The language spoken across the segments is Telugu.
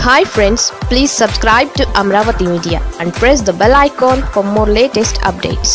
hi friends please subscribe to Amaravati media and press the bell icon for more latest updates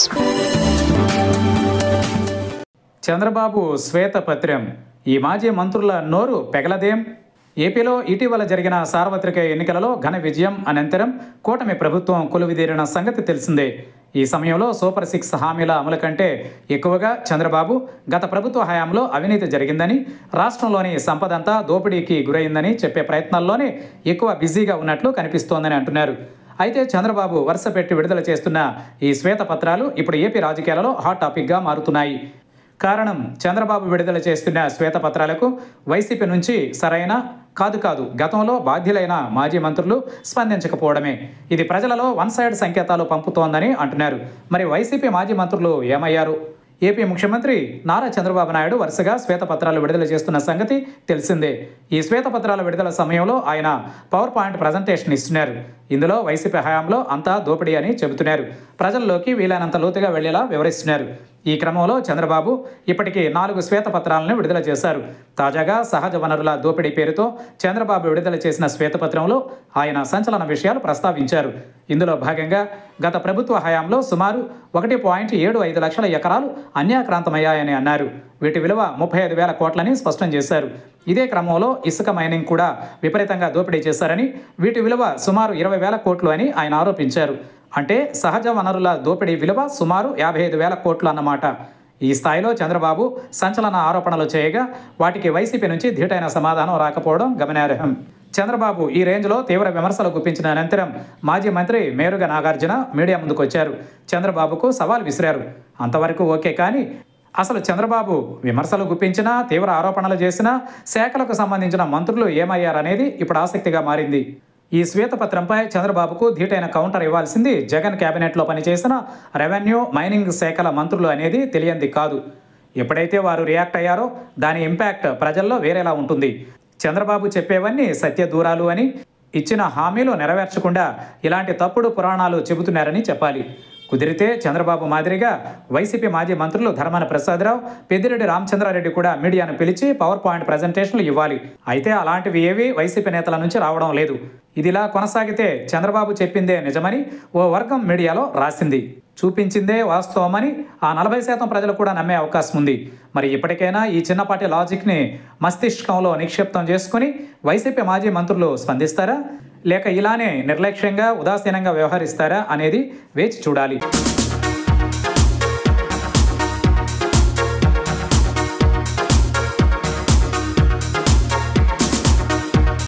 Chandrababu శ్వేతపత్రం ఈ మాజీ మంత్రుల నోరు పెగలదేం ఏపీలో ఇటీవల జరిగిన సార్వత్రిక ఎన్నికలలో ఘన విజయం అనంతరం కూటమి ప్రభుత్వం కొలువిదీరిన సంగతి తెలిసిందే ఈ సమయంలో సూపర్ సిక్స్ హామీల అమలు కంటే ఎక్కువగా చంద్రబాబు గత ప్రభుత్వ హయాంలో అవినీతి జరిగిందని రాష్ట్రంలోని సంపదంతా దోపిడీకి గురైందని చెప్పే ప్రయత్నాల్లోనే ఎక్కువ బిజీగా ఉన్నట్లు కనిపిస్తోందని అంటున్నారు అయితే చంద్రబాబు వరుస పెట్టి విడుదల చేస్తున్న ఈ శ్వేతపత్రాలు ఇప్పుడు ఏపీ రాజకీయాలలో హాట్ టాపిక్గా మారుతున్నాయి కారణం చంద్రబాబు విడుదల చేస్తున్న శ్వేతపత్రాలకు వైసీపీ నుంచి సరైన కాదు కాదు గతంలో బాధ్యులైన మాజీ మంత్రులు స్పందించకపోవడమే ఇది ప్రజలలో వన్ సైడ్ సంకేతాలు పంపుతోందని అంటున్నారు మరి వైసీపీ మాజీ మంత్రులు ఏమయ్యారు ఏపీ ముఖ్యమంత్రి నారా చంద్రబాబు నాయుడు వరుసగా శ్వేతపత్రాలు విడుదల చేస్తున్న సంగతి తెలిసిందే ఈ శ్వేతపత్రాల విడుదల సమయంలో ఆయన పవర్ పాయింట్ ప్రజెంటేషన్ ఇస్తున్నారు ఇందులో వైసీపీ హయాంలో అంతా దోపిడీ అని చెబుతున్నారు ప్రజల్లోకి వీలైనంత లోతుగా వెళ్లేలా వివరిస్తున్నారు ఈ క్రమంలో చంద్రబాబు ఇప్పటికీ నాలుగు శ్వేతపత్రాలను విడుదల చేశారు తాజాగా సహజ వనరుల దోపిడీ పేరుతో చంద్రబాబు విడుదల చేసిన శ్వేతపత్రంలో ఆయన సంచలన విషయాలు ప్రస్తావించారు ఇందులో భాగంగా గత ప్రభుత్వ హయాంలో సుమారు ఒకటి పాయింట్ ఏడు ఐదు లక్షల ఎకరాలు అన్యాక్రాంతమయ్యాయని అన్నారు వీటి విలువ ముప్పై ఐదు వేల కోట్లని స్పష్టం చేశారు ఇదే క్రమంలో ఇసుక మైనింగ్ కూడా విపరీతంగా దోపిడీ చేశారని వీటి విలువ సుమారు ఇరవై వేల కోట్లు అని ఆయన ఆరోపించారు అంటే సహజ వనరుల దోపిడీ విలువ సుమారు యాభై ఐదు వేల కోట్లు అన్నమాట ఈ స్థాయిలో చంద్రబాబు సంచలన ఆరోపణలు చేయగా వాటికి వైసీపీ నుంచి ధీటైన సమాధానం రాకపోవడం గమనార్హం చంద్రబాబు ఈ రేంజ్లో తీవ్ర విమర్శలు గుప్పించిన అనంతరం మాజీ మంత్రి మేరుగ నాగార్జున మీడియా ముందుకు వచ్చారు చంద్రబాబుకు సవాల్ విసిరారు అంతవరకు ఓకే కానీ అసలు చంద్రబాబు విమర్శలు గుప్పించినా తీవ్ర ఆరోపణలు చేసినా శాఖలకు సంబంధించిన మంత్రులు ఏమయ్యారనేది ఇప్పుడు ఆసక్తిగా మారింది ఈ శ్వేతపత్రంపై చంద్రబాబుకు ధీటైన కౌంటర్ ఇవ్వాల్సింది జగన్ కేబినెట్లో పనిచేసిన రెవెన్యూ మైనింగ్ శాఖల మంత్రులు అనేది తెలియంది కాదు ఎప్పుడైతే వారు రియాక్ట్ అయ్యారో దాని ఇంపాక్ట్ ప్రజల్లో వేరేలా ఉంటుంది చంద్రబాబు చెప్పేవన్నీ సత్య దూరాలు అని ఇచ్చిన హామీలు నెరవేర్చకుండా ఇలాంటి తప్పుడు పురాణాలు చెబుతున్నారని చెప్పాలి కుదిరితే చంద్రబాబు మాదిరిగా వైసీపీ మాజీ మంత్రులు ధర్మాన ప్రసాదరావు పెద్దిరెడ్డి రామచంద్రారెడ్డి కూడా మీడియాను పిలిచి పవర్ పాయింట్ ప్రజెంటేషన్లు ఇవ్వాలి అయితే అలాంటివి ఏవి వైసీపీ నేతల నుంచి రావడం లేదు ఇదిలా కొనసాగితే చంద్రబాబు చెప్పిందే నిజమని ఓ వర్గం మీడియాలో రాసింది చూపించిందే వాస్తవమని ఆ నలభై శాతం ప్రజలు కూడా నమ్మే అవకాశం ఉంది మరి ఇప్పటికైనా ఈ చిన్నపాటి లాజిక్ని మస్తిష్కంలో నిక్షిప్తం చేసుకుని వైసీపీ మాజీ మంత్రులు స్పందిస్తారా లేక ఇలానే నిర్లక్ష్యంగా ఉదాసీనంగా వ్యవహరిస్తారా అనేది వేచి చూడాలి